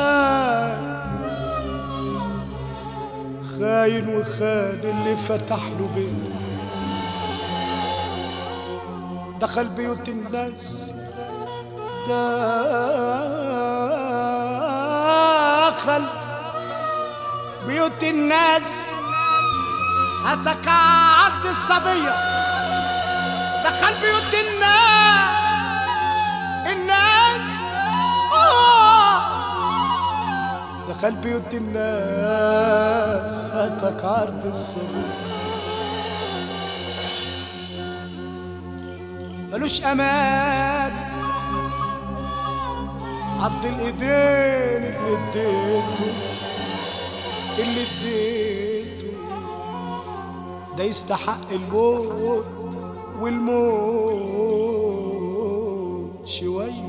خاين خاين وخان اللي فتح له بيت دخل بيوت الناس دخل بيوت الناس هتقعد الصبية دخل بيوت الناس الناس آه دخل بيوت الناس هتقعد الصبية ملوش امان عض الايدين اللي اديته اللي اديته ده يستحق الموت والموت شويه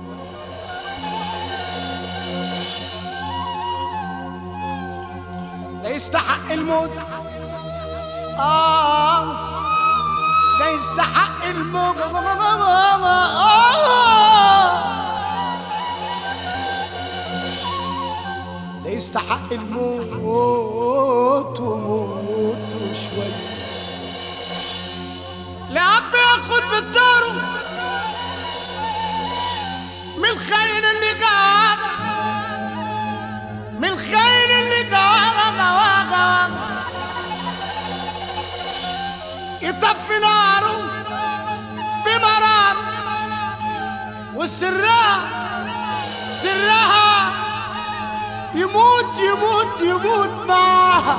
ده يستحق الموت آه ده يستحق الموت ده يستحق الموت وموت شوية لأب ياخد بالدار من الخاين اللي قاعد من الخاين اللي قاعد يطفي ناره بمرار والسراء سرها يموت يموت يموت معاها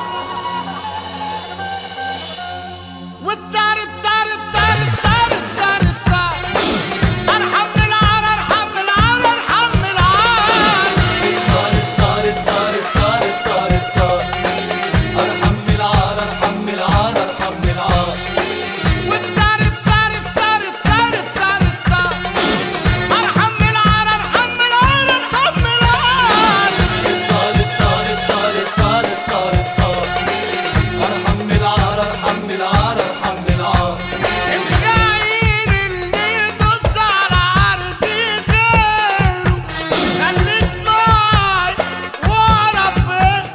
والدار الدار الدار الدار الدار الدار ارحم من العار ارحم من العار ارحم من العار والدار الدار الدار الدار الدار الدار ارحم من العار ارحم من العار ارحم من العار الخاين اللي يدوس على عرضي غيره خليك معاي واعرف ايه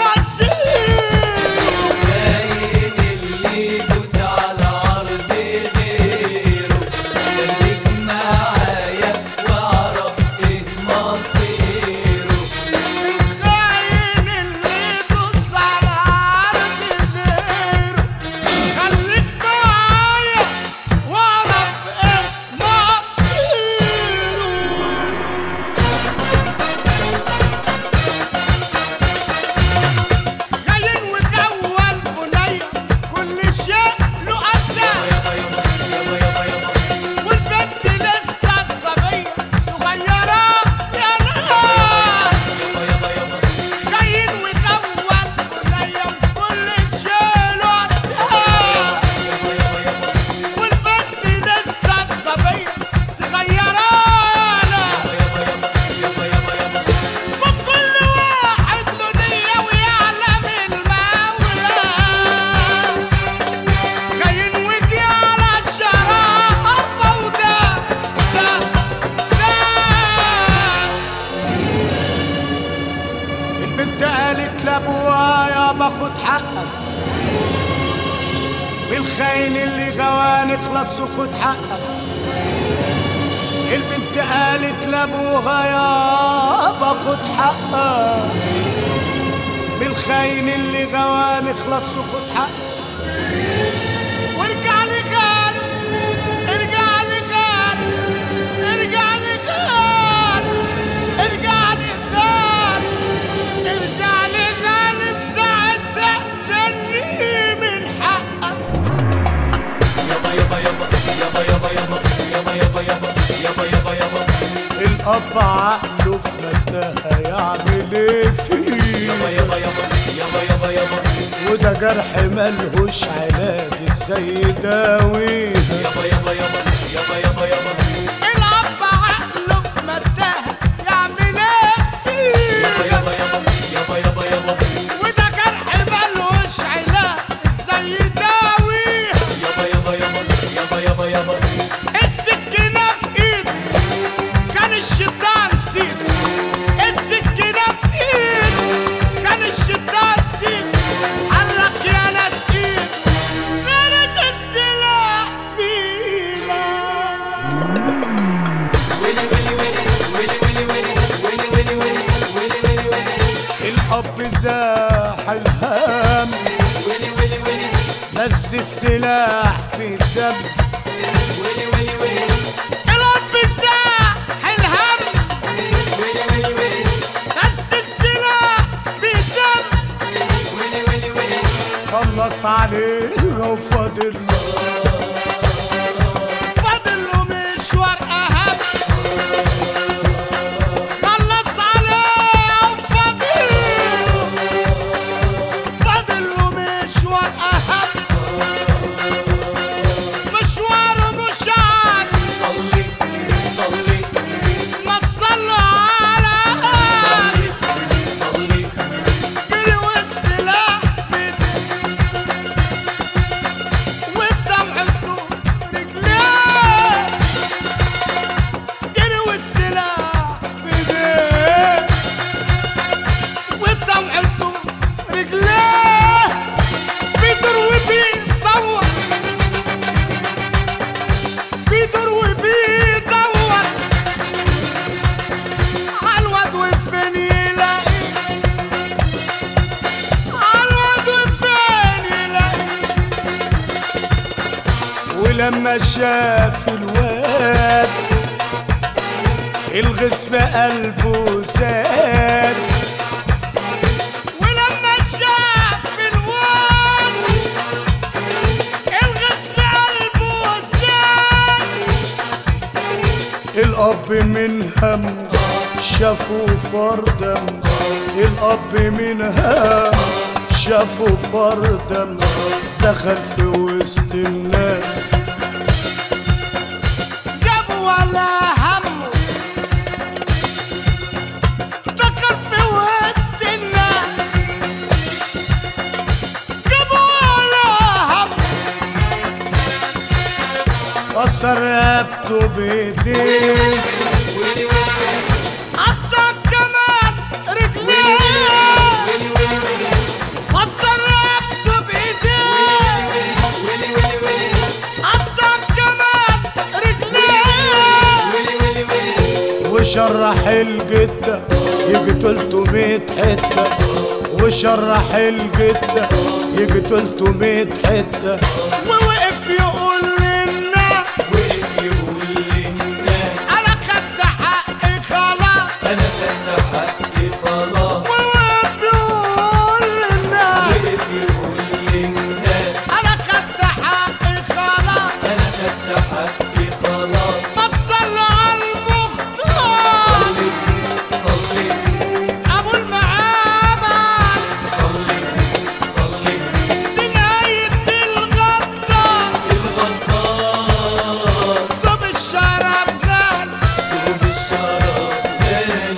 مصيره الخاين اللي يدوس على عرضي غيره خليك معايا واعرف ايه مصيره خاين وجوه البنية كل شيء له أساس والبنت لسه صبية صغيرة يا ناس خاين وجوه البنية كل شيء له أساس والبنت لسه صبية صغيرة يا ناس وكل واحد له نية ويعلم المولى خاين وجي على الشراب وده ده ده البنت قالت لابوها يا باخد حقك بالخاين اللي غواني اخلص وخد حقك البنت قالت لابوها يا باخد حقك بالخاين اللي غواني اخلص وخد حقك وارجع لي غالي ارجع لي غالي ارجع لي غالي ارجع لي غالي ارجع لي غالي بساعة تقتلني من حقك الأب عقله في متاهة يعمل ايه فيه وده جرح ملهوش علاج ازاي يداويه الأب عقله في متاهة يعمل ايه فيه وده جرح ملهوش علاج ازاي يداويه السكينة في ايده كان الشيطان سيده السكينة السلاح في الدم ويلي ويلي ويلي الاب ساح الهم ويلي ويلي ويلي بس السلاح في الدم ويلي ويلي ويلي خلص علينا وفاضل له فاضل له مشوار اهم خلص عليه وفاضل فاضل له مشوار اهم مشوار مش عاد صلي صلي ما تصلوا على صلي جري والسلاح بيدي والدمع طول رجليه جري والسلاح بيدي والدمع طول رجليه بيدور وبيدور بيدور وبيدور عالواد وفين يلاقي عالواد وفين يلاقي ولما شاف الواد الغز في قلبه زاد ولما شاف الواد الغز في قلبه زاد الأب من هم شافوا فردم الأب من هم شافوا فردم دخل في وسط الناس جاب ولا همه دخل في وسط الناس جاب ولا همه كسر رقبته بايديه ويلي ويلي قطع كمان رجليه ويلي ويلي ويلي كسر رقبته بايديه ويلي ويلي ويلي قطع كمان رجليه ويلي ويلي ويلي وشرح الجدة يجي 300 حتة وشرح الجدة يجي 300 حتة ووقف يقول للناس وقف يقول للناس أنا خدت حقي خلاص انا خدت حقي خلاص ووقف يقول للناس وقف يقول للناس أنا خدت حقي خلاص انا خدت حقي خلاص ما تصلوا على المختار صلي صلي أبو المعابد صلي صلي دي نهاية الغدار الغدار طب الشرف نال دوب الشرف نال